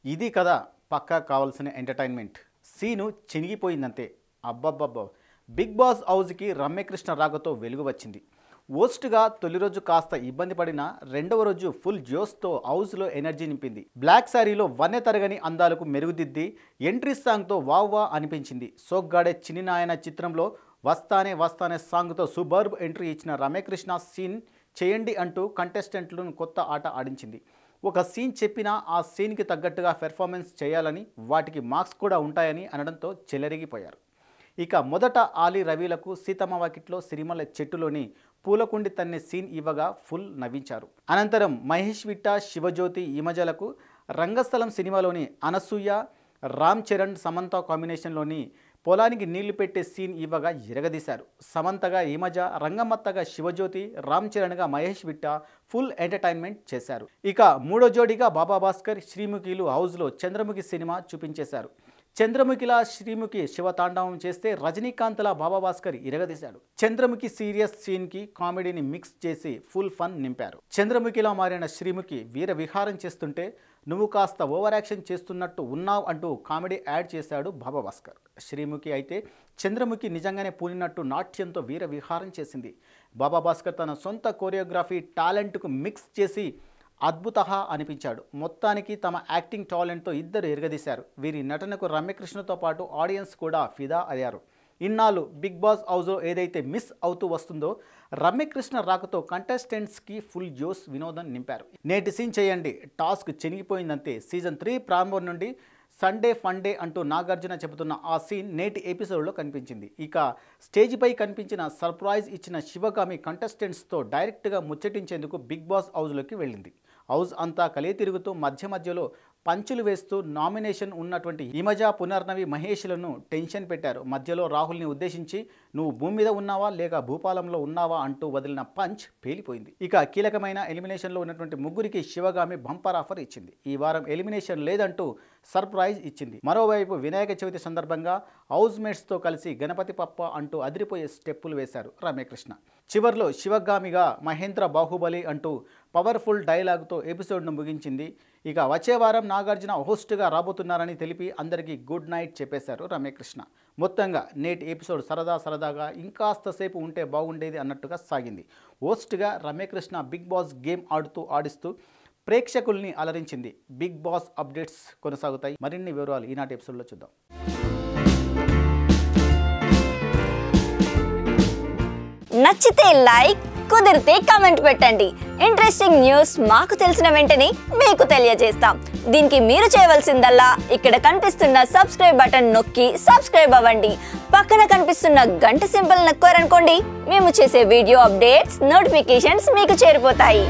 ఇది కదా పక్కా కావాల్సిన ఎంటర్టైన్మెంట్ సీను చినిగిపోయిందంతే అబ్బబ్బబ్బ బిగ్ బాస్ హౌస్కి రమ్యకృష్ణ రాకతో వెలుగు వచ్చింది ఓస్ట్గా తొలి రోజు కాస్త ఇబ్బంది పడిన రెండవ రోజు ఫుల్ జోస్తో హౌస్లో ఎనర్జీ నింపింది బ్లాక్ శారీలో వన్నె తరగని అందాలకు మెరుగుదిద్ది ఎంట్రీ సాంగ్తో వావ్ వా అనిపించింది సోగ్గాడే చిన్ని నాయన చిత్రంలో వస్తానే వస్తానే సాంగ్తో సూపర్బ్ ఎంట్రీ ఇచ్చిన రమ్యకృష్ణ సీన్ చేయండి అంటూ కంటెస్టెంట్లను కొత్త ఆట ఆడించింది ఒక సీన్ చెప్పినా ఆ సీన్కి తగ్గట్టుగా పెర్ఫార్మెన్స్ చేయాలని వాటికి మార్క్స్ కూడా ఉంటాయని అనడంతో చెలరిగిపోయారు ఇక మొదట ఆలి రవిలకు సీతమ్మ వాకిట్లో సిరిమల చెట్టులోని పూలకుండి తన్నే సీన్ ఇవ్వగా ఫుల్ నవ్వించారు అనంతరం మహేష్ విట్ట శివజ్యోతి ఈమజలకు రంగస్థలం సినిమాలోని అనసూయ రామ్ చరణ్ సమంత కాంబినేషన్లోని పొలానికి నీళ్లు పెట్టే సీన్ ఇవ్వగా ఎరగదీశారు సమంతగా ఈమజ రంగమ్మత్తగా శివజ్యోతి రామ్ చరణ్గా మహేష్ విట్ట ఫుల్ ఎంటర్టైన్మెంట్ చేశారు ఇక మూడో జోడీగా బాబా భాస్కర్ శ్రీముఖిలు హౌస్లో చంద్రముఖి సినిమా చూపించేశారు చంద్రముఖిలా శ్రీముఖి శివతాండవం చేస్తే రజనీకాంత్లా బాబా భాస్కర్ ఇరగదీశాడు చంద్రముఖి సీరియస్ సీన్కి కామెడీని మిక్స్ చేసి ఫుల్ ఫన్ నింపారు చంద్రముఖిలా మారిన శ్రీముఖి వీర విహారం చేస్తుంటే నువ్వు కాస్త ఓవర్ యాక్షన్ చేస్తున్నట్టు ఉన్నావు అంటూ కామెడీ యాడ్ చేశాడు బాబా భాస్కర్ శ్రీముఖి అయితే చంద్రముఖి నిజంగానే పూనినట్టు నాట్యంతో వీర విహారం చేసింది బాబా భాస్కర్ తన సొంత కోరియోగ్రఫీ టాలెంట్కు మిక్స్ చేసి అద్భుత అనిపించాడు మొత్తానికి తమ యాక్టింగ్ టాలెంట్తో ఇద్దరు ఎరగదీశారు వీరి నటనకు రమ్యకృష్ణతో పాటు ఆడియన్స్ కూడా ఫిదా అయ్యారు ఇన్నాళ్ళు బిగ్ బాస్ హౌస్లో ఏదైతే మిస్ అవుతూ వస్తుందో రమ్యకృష్ణ రాకతో కంటెస్టెంట్స్కి ఫుల్ జోస్ వినోదం నింపారు నేటి సీన్ చేయండి టాస్క్ చెనిగిపోయిందంతే సీజన్ త్రీ ప్రారంభం నుండి సండే ఫండే అంటూ నాగార్జున చెబుతున్న ఆ సీన్ నేటి ఎపిసోడ్లో కనిపించింది ఇక స్టేజ్పై కనిపించిన సర్ప్రైజ్ ఇచ్చిన శివగామి కంటెస్టెంట్స్తో డైరెక్ట్గా ముచ్చటించేందుకు బిగ్ బాస్ హౌస్లోకి వెళ్ళింది హౌస్ అంతా కలియ తిరుగుతూ మధ్య మధ్యలో పంచులు వేస్తూ నామినేషన్ ఉన్నటువంటి ఇమజా పునర్నవి మహేష్లను టెన్షన్ పెట్టారు మధ్యలో రాహుల్ని ఉద్దేశించి నువ్వు భూమి మీద ఉన్నావా లేక భూపాలంలో ఉన్నావా అంటూ వదిలిన పంచ్ పేలిపోయింది ఇక కీలకమైన ఎలిమినేషన్లో ఉన్నటువంటి ముగ్గురికి శివగామి బంపర్ ఆఫర్ ఇచ్చింది ఈ వారం ఎలిమినేషన్ లేదంటూ సర్ప్రైజ్ ఇచ్చింది మరోవైపు వినాయక చవితి సందర్భంగా హౌస్ మేట్స్తో కలిసి గణపతి పప్ప అంటూ అదిరిపోయే స్టెప్పులు వేశారు రమ్యకృష్ణ చివర్లో శివగామిగా మహేంద్ర బాహుబలి అంటూ పవర్ఫుల్ డైలాగ్తో ఎపిసోడ్ను ముగించింది ఇక వచ్చే వారం నాగార్జున హోస్ట్గా రాబోతున్నారని తెలిపి అందరికీ గుడ్ నైట్ చెప్పేశారు రమ్యకృష్ణ మొత్తంగా నేటి ఎపిసోడ్ సరదా సరదాగా ఇంకాస్త సేపు ఉంటే బాగుండేది అన్నట్టుగా సాగింది హోస్ట్గా రమ్యకృష్ణ బిగ్ బాస్ గేమ్ ఆడుతూ ఆడిస్తూ ప్రేక్షకుల్ని అలరించింది బిగ్ బాస్ అప్డేట్స్ కొనసాగుతాయి మరిన్ని వివరాలు ఈనాటి ఎపిసోడ్లో చూద్దాం నచ్చితే లైక్ కుదిరితే కమెంట్ పెట్టండి ఇంట్రెస్టింగ్ న్యూస్ మాకు తెలిసిన వెంటనే మీకు తెలియజేస్తాం దీనికి మీరు చేయవలసిందల్లా ఇక్కడ కనిపిస్తున్న సబ్స్క్రైబ్ బటన్ నొక్కి సబ్స్క్రైబ్ అవ్వండి పక్కన కనిపిస్తున్న గంట సింబల్ నొక్కారనుకోండి మేము చేసే వీడియో అప్డేట్స్ నోటిఫికేషన్స్ మీకు చేరిపోతాయి